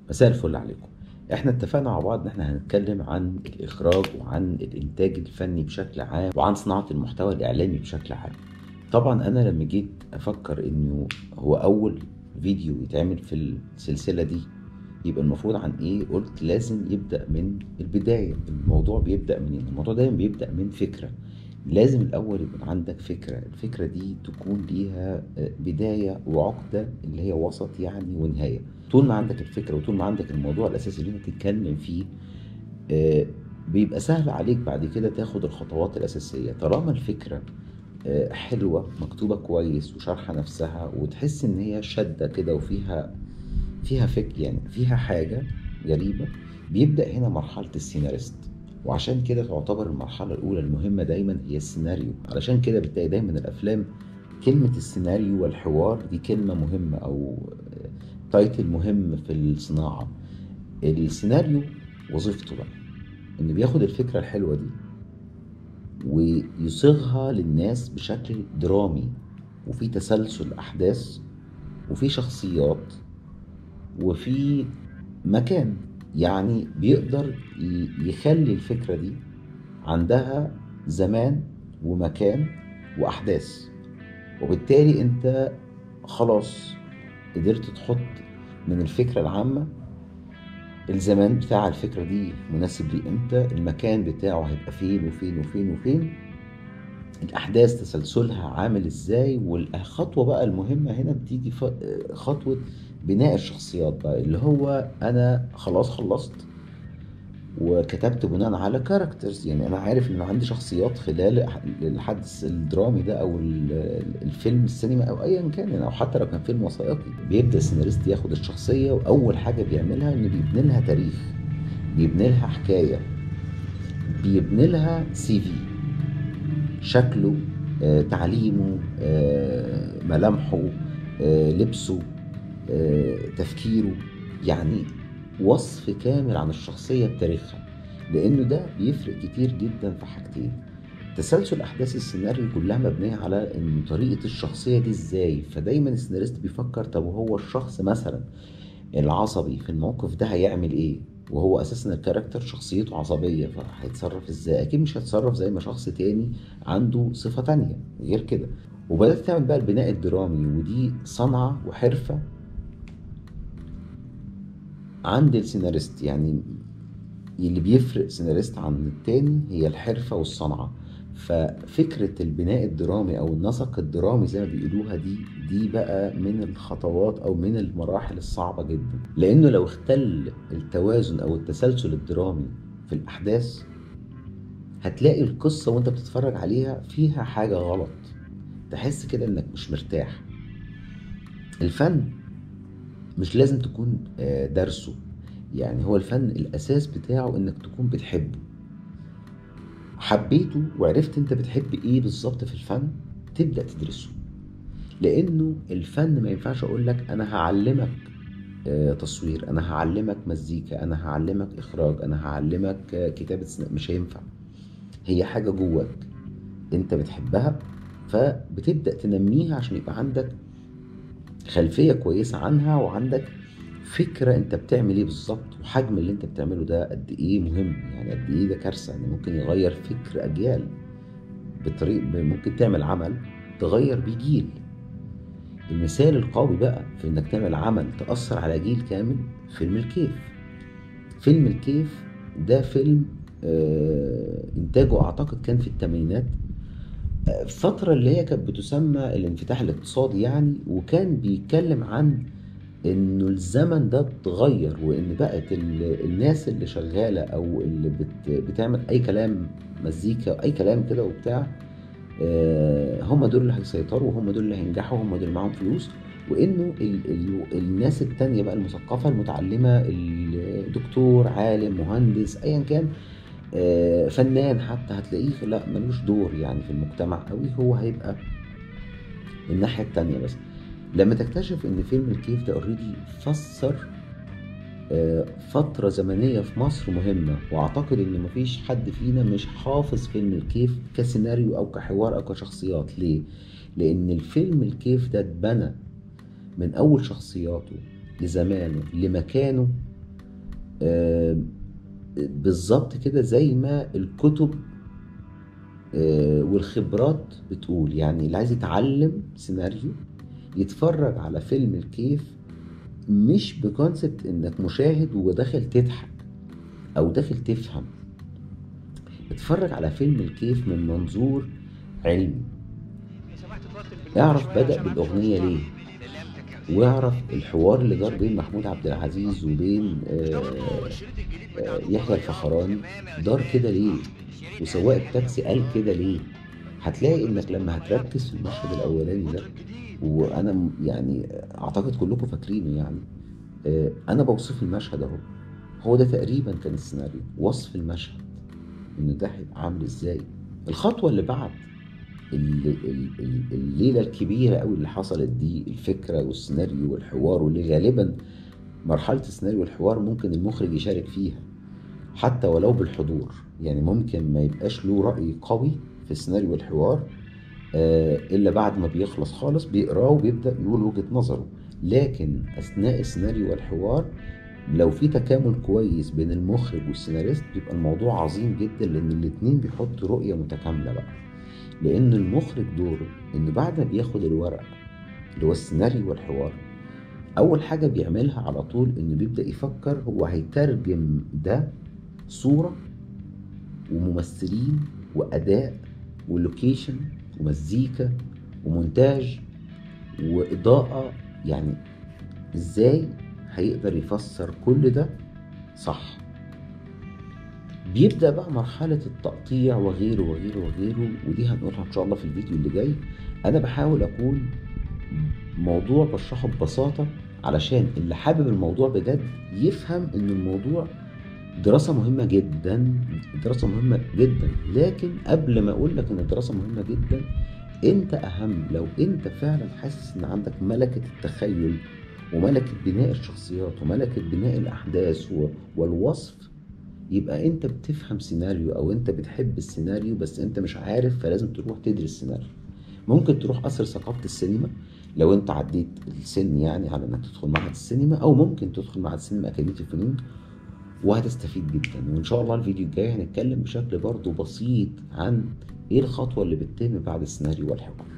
مساء الفل عليكم احنا اتفقنا مع بعض ان احنا هنتكلم عن الاخراج وعن الانتاج الفني بشكل عام وعن صناعة المحتوى الاعلامي بشكل عام طبعا انا لما جيت افكر انه هو اول فيديو يتعمل في السلسلة دي يبقى المفروض عن ايه قلت لازم يبدأ من البداية الموضوع بيبدأ منين الموضوع دايما بيبدأ من فكرة لازم الاول يكون عندك فكرة الفكرة دي تكون ليها بداية وعقدة اللي هي وسط يعني ونهاية طول ما عندك الفكرة وطول ما عندك الموضوع الاساسي اللي انت تتكلم فيه آه، بيبقى سهل عليك بعد كده تاخد الخطوات الاساسية طالما الفكرة آه، حلوة مكتوبة كويس وشارحة نفسها وتحس ان هي شدة كده وفيها فيها فك يعني فيها حاجة غريبة بيبدأ هنا مرحلة السيناريست وعشان كده تعتبر المرحلة الأولى المهمة دايما هي السيناريو علشان كده بتلاقي دايما الأفلام كلمة السيناريو والحوار دي كلمة مهمة أو تايتل مهم في الصناعة السيناريو وظيفته بقى إنه بياخد الفكرة الحلوة دي ويصيغها للناس بشكل درامي وفي تسلسل أحداث وفي شخصيات وفي مكان يعني بيقدر يخلي الفكرة دي عندها زمان ومكان وأحداث وبالتالي أنت خلاص قدرت تحط من الفكرة العامة الزمان بتاع الفكرة دي مناسب لي امتى المكان بتاعه هيبقى فين وفين وفين وفين الأحداث تسلسلها عامل ازاي والخطوة بقى المهمة هنا بتيجي خطوة بناء الشخصيات بقى اللي هو أنا خلاص خلصت وكتبت بناء على كاركترز يعني انا عارف ان عندي شخصيات خلال الحدث الدرامي ده او الفيلم السينما او ايا كان يعني او حتى لو كان فيلم وثائقي بيبدا السيناريست ياخد الشخصيه واول حاجه بيعملها انه بيبني لها تاريخ بيبني لها حكايه بيبني لها سي في شكله آه، تعليمه آه، ملامحه آه، لبسه تفكيره يعني وصف كامل عن الشخصية بتاريخها لأنه ده بيفرق كتير جدا في حاجتين تسلسل أحداث السيناريو كلها مبنية على إن طريقة الشخصية دي إزاي فدايما السيناريست بيفكر طب هو الشخص مثلا العصبي في الموقف ده هيعمل إيه وهو اساسا الكاركتر شخصيته عصبيه فهيتصرف ازاي اكيد مش هيتصرف زي ما شخص تاني عنده صفه تانية غير كده وبدات تعمل بقى البناء الدرامي ودي صنعه وحرفه عند السيناريست يعني اللي بيفرق سيناريست عن التاني هي الحرفة والصنعة ففكرة البناء الدرامي أو النسق الدرامي زي ما بيقولوها دي دي بقى من الخطوات أو من المراحل الصعبة جدا لأنه لو اختل التوازن أو التسلسل الدرامي في الأحداث هتلاقي القصة وانت بتتفرج عليها فيها حاجة غلط تحس كده انك مش مرتاح الفن مش لازم تكون آه، درسه يعني هو الفن الاساس بتاعه انك تكون بتحبه حبيته وعرفت انت بتحب ايه بالظبط في الفن تبدا تدرسه لانه الفن ما ينفعش اقول لك انا هعلمك آه، تصوير انا هعلمك مزيكا انا هعلمك اخراج انا هعلمك آه، كتابه مش هينفع هي حاجه جواك انت بتحبها فبتبدا تنميها عشان يبقى عندك خلفيه كويسه عنها وعندك فكره انت بتعمل ايه بالظبط وحجم اللي انت بتعمله ده قد ايه مهم يعني قد ايه ده كارثه يعني ممكن يغير فكر اجيال بطريق ممكن تعمل عمل تغير بيه جيل المثال القوي بقى في انك تعمل عمل تأثر على جيل كامل فيلم الكيف فيلم الكيف ده فيلم آه انتاجه اعتقد كان في الثمانينات فترة اللي هي كانت بتسمى الانفتاح الاقتصادي يعني وكان بيتكلم عن انه الزمن ده اتغير وان بقت الناس اللي شغالة او اللي بت بتعمل اي كلام مزيكا اي كلام كده وبتاع آه، هم دول اللي هيسيطروا وهم دول اللي هينجحوا وهم دول اللي معاهم فلوس وانه ال ال الناس التانية بقى المثقفة المتعلمة الدكتور عالم مهندس ايا كان آه، فنان حتى هتلاقيه لا ملوش دور يعني في المجتمع قوي هو هيبقى الناحية التانية بس لما تكتشف ان فيلم الكيف ده اوريدي فسر آه، فترة زمنية في مصر مهمة واعتقد ان مفيش حد فينا مش حافظ فيلم الكيف كسيناريو او كحوار او كشخصيات ليه؟ لان الفيلم الكيف ده اتبنى من اول شخصياته لزمانه لمكانه آه، بالظبط كده زي ما الكتب آه، والخبرات بتقول يعني اللي عايز يتعلم سيناريو يتفرج على فيلم الكيف مش بكونسبت انك مشاهد وداخل تضحك او داخل تفهم اتفرج على فيلم الكيف من منظور علمي اعرف بدأ بالأغنية ليه واعرف الحوار اللي دار بين محمود عبد العزيز وبين آه، آه، يحيى الفخراني دار كده ليه وسواق التاكسي قال كده ليه هتلاقي انك لما هتركز في المشهد الاولاني ده وانا م- يعني اعتقد كلكم فاكرينه يعني آه، انا بوصف المشهد اهو هو ده تقريبا كان السيناريو وصف المشهد ان ده هيبقى عامل ازاي الخطوه اللي بعد ال- ال- ال- الليله الكبيره قوي اللي حصلت دي الفكره والسيناريو والحوار واللي غالبا مرحله السيناريو والحوار ممكن المخرج يشارك فيها حتى ولو بالحضور يعني ممكن ما يبقاش له رأي قوي في السيناريو والحوار آه، إلا بعد ما بيخلص خالص بيقراه وبيبدأ يقول وجهة نظره لكن أثناء السيناريو والحوار لو في تكامل كويس بين المخرج والسيناريست بيبقى الموضوع عظيم جدا لأن الاتنين بيحطوا رؤية متكاملة بقى لأن المخرج دوره إن بعد ما بياخد الورق اللي هو السيناريو والحوار أول حاجة بيعملها على طول إنه بيبدأ يفكر هو هيترجم ده صورة وممثلين وأداء ولوكيشن ومزيكا ومونتاج وإضاءة يعني إزاي هيقدر يفسر كل ده صح بيبدأ بقى مرحلة التقطيع وغيره وغيره وغيره ودي هنقولها إن شاء الله في الفيديو اللي جاي أنا بحاول أكون موضوع بشرحه ببساطة علشان اللي حابب الموضوع بجد يفهم إن الموضوع دراسة مهمة جدا دراسة مهمة جدا لكن قبل ما أقول لك إن الدراسة مهمة جدا أنت أهم لو أنت فعلا حاسس إن عندك ملكة التخيل وملكة بناء الشخصيات وملكة بناء الأحداث و- والوصف يبقى أنت بتفهم سيناريو أو أنت بتحب السيناريو بس أنت مش عارف فلازم تروح تدرس سيناريو ممكن تروح قصر ثقافة السينما لو أنت عديت السن يعني على إنك تدخل معهد السينما أو ممكن تدخل معهد السينما أكاديمية الفنون وهتستفيد جدا وان شاء الله الفيديو الجاي هنتكلم بشكل برضو بسيط عن ايه الخطوة اللي بتتم بعد السيناريو والحوار